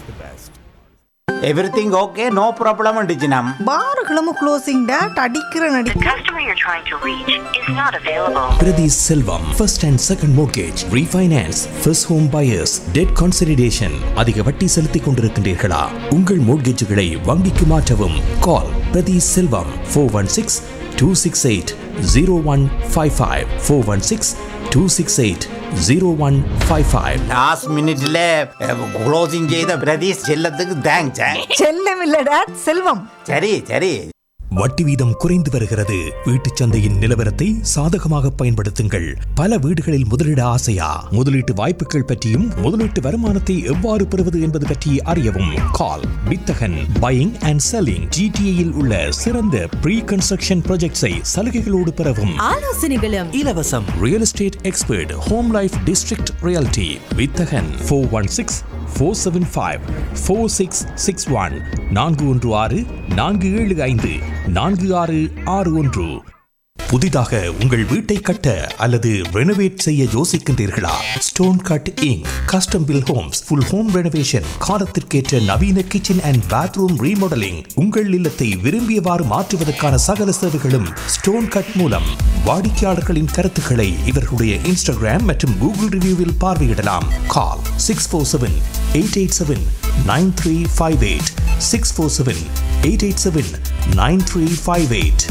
Speaker 1: Everything okay no problem நம்
Speaker 4: பாருகளும் க்ளோசிங் டேட் அடிக்கிற நடி
Speaker 5: The customer you're trying to reach is not available.
Speaker 6: Priti Selvam, first and second mortgage, refinance, first home buyers, debt consolidation. அதிக வட்டி செலுத்திக் கொண்டிருக்கின்றீர்களா உங்கள் மோட்கேஜுகளை வங்கிக்கு மாற்றவும் call Prathi Selvam four one six two six eight zero one five five four one six two six eight zero one five five
Speaker 1: last மினிட்ல closing செய்த பிரதீஷ் செல்லத்துக்கு thanks
Speaker 4: செல்லம் இல்ல டேட் செல்வம்
Speaker 1: சரி சரி
Speaker 6: வட்டி வீதம் குறைந்து வருகிறது வீட்டுச் சந்தையின் நிலவரத்தை சாதகமாக பயன்படுத்துங்கள் பல வீடுகளில் முதலீட ஆசையா முதலீட்டு வாய்ப்புகள் பற்றியும் முதலீட்டு வருமானத்தை எவ்வாறு பெறுவது என்பது பற்றி அறியவும் கால் வித்தகன் பையிங் அண்ட் செல்லிங் ஜிடிஏயில் உள்ள சிறந்த ப்ரீ கன்ஸ்ட்ரக்ஷன் ப்ராஜெக்ட்ஸை சலுகைகளோடு பெறவும்
Speaker 7: ஆலோசனைகளும்
Speaker 6: இலவசம் real estate expert home life district reality வித்தகன் four one six four seven five four six six one நான்கு ஒன்று ஆறு நான்கு ஏழு ஐந்து நான்கு ஆறு ஆறு ஒன்று புதிதாக உங்கள் வீட்டை கட்ட அல்லது ரெனோவேட் செய்ய யோசிக்கின்றீர்களா stone cutting custom build homes full home renovation காலத்திற்கேற்ற நவீன கிச்சன் அண்ட் பாத்ரூம் ரீமாடலிங் உங்கள் இல்லத்தை விரும்பியவாறு மாற்றுவதற்கான சகல சேவைகளும் ஸ்டோன் கட் மூலம் வாடிக்கையாளர்களின் கருத்துக்களை இவர்களுடைய இன்ஸ்டாகிராம் மற்றும் கூகுள் ரிவ்யூவில் பார்வையிடலாம் call six four seven eight eight seven nine three five eight six four seven eight eight seven nine three five eight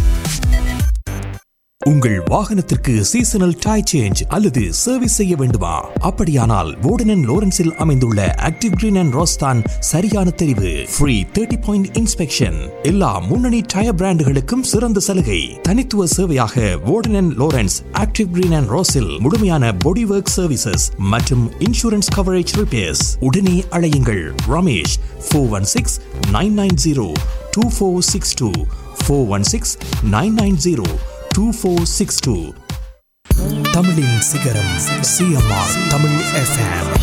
Speaker 6: உங்கள் வாகனத்திற்கு சீசனல் டை சேஞ்ச் அல்லது சர்வீஸ் செய்ய வேண்டுமா அப்படியானால் வோர்டன் லோரன்ஸில் அமைந்துள்ள ஆக்டிவ் கிரீன் அண்ட் ரோஸ்தான் சரியான தெரிவு ஃப்ரீ தேர்ட்டி பாயிண்ட் இன்ஸ்பெக்ஷன் எல்லா முன்னணி டயர் பிராண்டுகளுக்கும் சிறந்த சலுகை தனித்துவ சேவையாக Warden Lawrence Active Green and ரோஸில் முழுமையான பாடி ஒர்க் சர்வீசஸ் மற்றும் இன்சூரன்ஸ் கவரேஜ் ரிப்பேர்ஸ் உடனே அழையுங்கள் Ramesh four one six nine nine zero two four six two four one six nine nine zero two four six two தமிழின் சிகரம் CMR Tamil FM